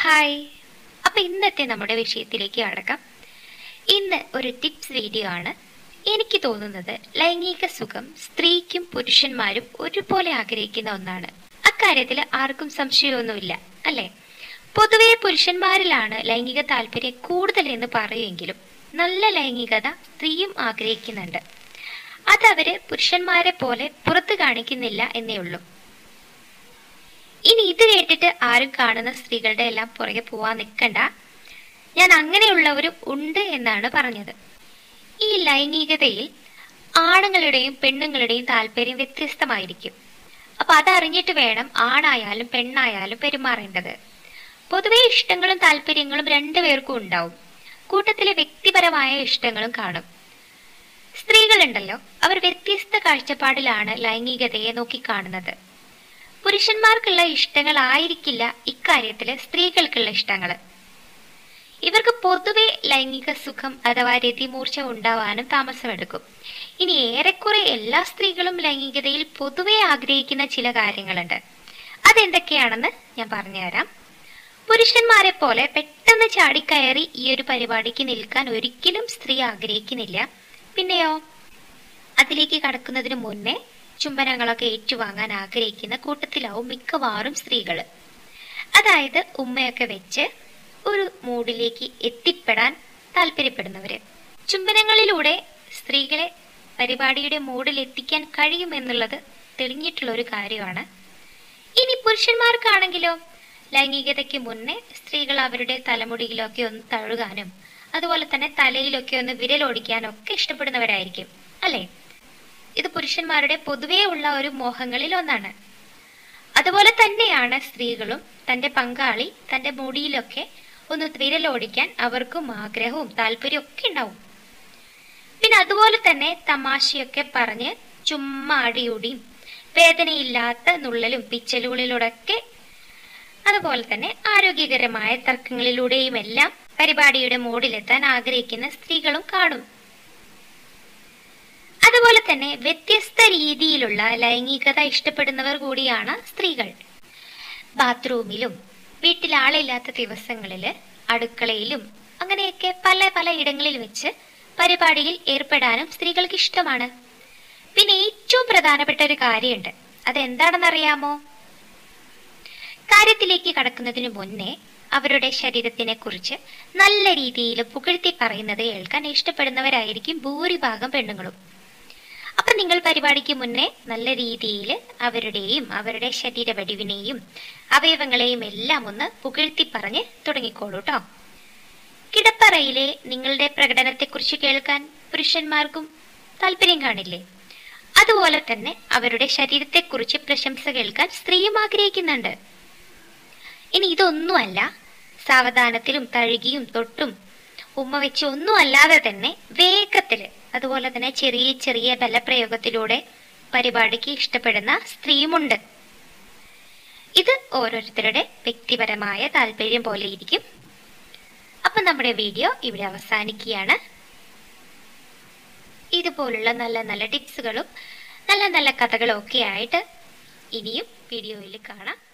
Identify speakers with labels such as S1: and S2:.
S1: hi അപ്പൊ ഇന്നത്തെ നമ്മുടെ വിഷയത്തിലേക്ക് കടക്കാം ഇന്ന് ഒരു ടിപ്സ് വീഡിയോ ആണ് എനിക്ക് തോന്നുന്നത് ലൈംഗിക സുഖം സ്ത്രീക്കും പുരുഷന്മാരും ഒരുപോലെ ആഗ്രഹിക്കുന്ന ഒന്നാണ് അക്കാര്യത്തിൽ ആർക്കും സംശയമൊന്നുമില്ല അല്ലേ പൊതുവെ പുരുഷന്മാരിലാണ് ലൈംഗിക താല്പര്യം കൂടുതൽ എന്ന് പറയുമെങ്കിലും നല്ല ലൈംഗികത സ്ത്രീയും ആഗ്രഹിക്കുന്നുണ്ട് അതവര് പുരുഷന്മാരെ പോലെ പുറത്ത് കാണിക്കുന്നില്ല എന്നേ ഉള്ളൂ ഇനി ഇത് കേട്ടിട്ട് ആരും കാണുന്ന സ്ത്രീകളുടെ എല്ലാം പുറകെ പോവാൻ നിൽക്കണ്ട ഞാൻ അങ്ങനെയുള്ളവരും ഉണ്ട് എന്നാണ് പറഞ്ഞത് ഈ ലൈംഗികതയിൽ ആണുങ്ങളുടെയും പെണ്ണുങ്ങളുടെയും താല്പര്യം വ്യത്യസ്തമായിരിക്കും അപ്പൊ അതറിഞ്ഞിട്ട് വേണം ആണായാലും പെണ്ണായാലും പെരുമാറേണ്ടത് പൊതുവെ ഇഷ്ടങ്ങളും താല്പര്യങ്ങളും രണ്ടുപേർക്കും ഉണ്ടാവും കൂട്ടത്തിലെ വ്യക്തിപരമായ ഇഷ്ടങ്ങളും കാണും സ്ത്രീകളുണ്ടല്ലോ അവർ വ്യത്യസ്ത കാഴ്ചപ്പാടിലാണ് ലൈംഗികതയെ നോക്കിക്കാണുന്നത് പുരുഷന്മാർക്കുള്ള ഇഷ്ടങ്ങളായിരിക്കില്ല ഇക്കാര്യത്തില് സ്ത്രീകൾക്കുള്ള ഇഷ്ടങ്ങൾ ഇവർക്ക് പൊതുവെ ലൈംഗിക സുഖം അഥവാ രതിമൂർച്ച ഉണ്ടാവാനും താമസമെടുക്കും ഇനി ഏറെക്കുറെ എല്ലാ സ്ത്രീകളും ലൈംഗികതയിൽ പൊതുവെ ആഗ്രഹിക്കുന്ന ചില കാര്യങ്ങളുണ്ട് അതെന്തൊക്കെയാണെന്ന് ഞാൻ പറഞ്ഞുതരാം പുരുഷന്മാരെ പോലെ പെട്ടെന്ന് ചാടിക്കയറി ഈ ഒരു പരിപാടിക്ക് നിൽക്കാൻ ഒരിക്കലും സ്ത്രീ ആഗ്രഹിക്കുന്നില്ല പിന്നെയോ അതിലേക്ക് കടക്കുന്നതിന് മുന്നേ ചുംബനങ്ങളൊക്കെ ഏറ്റുവാങ്ങാൻ ആഗ്രഹിക്കുന്ന കൂട്ടത്തിലാവും മിക്കവാറും സ്ത്രീകൾ അതായത് ഉമ്മയൊക്കെ വെച്ച് ഒരു മൂഡിലേക്ക് എത്തിപ്പെടാൻ താല്പര്യപ്പെടുന്നവര് ചുംബനങ്ങളിലൂടെ സ്ത്രീകളെ പരിപാടിയുടെ മൂഡിൽ എത്തിക്കാൻ കഴിയുമെന്നുള്ളത് തെളിഞ്ഞിട്ടുള്ള ഒരു കാര്യമാണ് ഇനി പുരുഷന്മാർക്കാണെങ്കിലോ ലൈംഗികതയ്ക്ക് മുന്നേ സ്ത്രീകൾ അവരുടെ തലമുടിയിലൊക്കെ ഒന്ന് തഴുകാനും അതുപോലെ തന്നെ തലയിലൊക്കെ ഒന്ന് വിരലോടിക്കാനും ഒക്കെ ഇഷ്ടപ്പെടുന്നവരായിരിക്കും അല്ലേ ഇത് പുരുഷന്മാരുടെ പൊതുവേ ഉള്ള ഒരു മോഹങ്ങളിൽ ഒന്നാണ് അതുപോലെ തന്നെയാണ് സ്ത്രീകളും തന്റെ പങ്കാളി തന്റെ മുടിയിലൊക്കെ ഒന്ന് വിരലോടിക്കാൻ അവർക്കും ആഗ്രഹവും താല്പര്യവും ഒക്കെ ഉണ്ടാവും പിന്നെ അതുപോലെ തന്നെ തമാശയൊക്കെ പറഞ്ഞ് ചുമ്മാ അടിയുടിയും വേദനയില്ലാത്ത നുള്ളലും പിച്ചലുകളിലൂടെയൊക്കെ അതുപോലെ തന്നെ ആരോഗ്യകരമായ തർക്കങ്ങളിലൂടെയും എല്ലാം പരിപാടിയുടെ മോഡിലെത്താൻ ആഗ്രഹിക്കുന്ന സ്ത്രീകളും കാണും അതുപോലെ തന്നെ വ്യത്യസ്ത രീതിയിലുള്ള ലൈംഗികത ഇഷ്ടപ്പെടുന്നവർ കൂടിയാണ് സ്ത്രീകൾ ബാത്റൂമിലും വീട്ടിൽ ആളില്ലാത്ത ദിവസങ്ങളില് അടുക്കളയിലും അങ്ങനെയൊക്കെ പല പല ഇടങ്ങളിൽ വെച്ച് പരിപാടിയിൽ ഏർപ്പെടാനും സ്ത്രീകൾക്ക് ഇഷ്ടമാണ് പിന്നെ ഏറ്റവും പ്രധാനപ്പെട്ട ഒരു കാര്യമുണ്ട് അതെന്താണെന്നറിയാമോ കാര്യത്തിലേക്ക് കടക്കുന്നതിന് മുന്നേ അവരുടെ ശരീരത്തിനെ കുറിച്ച് നല്ല രീതിയിൽ പുകഴ്ത്തി പറയുന്നത് കേൾക്കാൻ ഇഷ്ടപ്പെടുന്നവരായിരിക്കും ഭൂരിഭാഗം പെണ്ണുങ്ങളും അപ്പൊ നിങ്ങൾ പരിപാടിക്ക് മുന്നേ നല്ല രീതിയിൽ അവരുടെയും അവരുടെ ശരീര വടിവിനെയും അവയവങ്ങളെയും എല്ലാം ഒന്ന് പുകഴ്ത്തി പറഞ്ഞ് തുടങ്ങിക്കോളൂ കേട്ടോ കിടപ്പറയിലെ നിങ്ങളുടെ പ്രകടനത്തെക്കുറിച്ച് കേൾക്കാൻ പുരുഷന്മാർക്കും താല്പര്യം കാണില്ലേ അതുപോലെ തന്നെ അവരുടെ ശരീരത്തെക്കുറിച്ച് പ്രശംസ കേൾക്കാൻ സ്ത്രീയും ആഗ്രഹിക്കുന്നുണ്ട് ഇനി ഇതൊന്നുമല്ല സാവധാനത്തിലും തഴുകിയും തൊട്ടും ഉമ്മ വെച്ച് ഒന്നും അല്ലാതെ തന്നെ വേഗത്തില് അതുപോലെ തന്നെ ചെറിയ ചെറിയ ബലപ്രയോഗത്തിലൂടെ പരിപാടിക്ക് ഇഷ്ടപ്പെടുന്ന സ്ത്രീയുമുണ്ട് ഇത് ഓരോരുത്തരുടെ വ്യക്തിപരമായ താല്പര്യം പോലെ ഇരിക്കും അപ്പൊ നമ്മുടെ വീഡിയോ ഇവിടെ അവസാനിക്കുകയാണ് ഇതുപോലുള്ള നല്ല നല്ല ടിപ്സുകളും നല്ല നല്ല കഥകളും ഒക്കെ ആയിട്ട് ഇനിയും വീഡിയോയിൽ കാണാം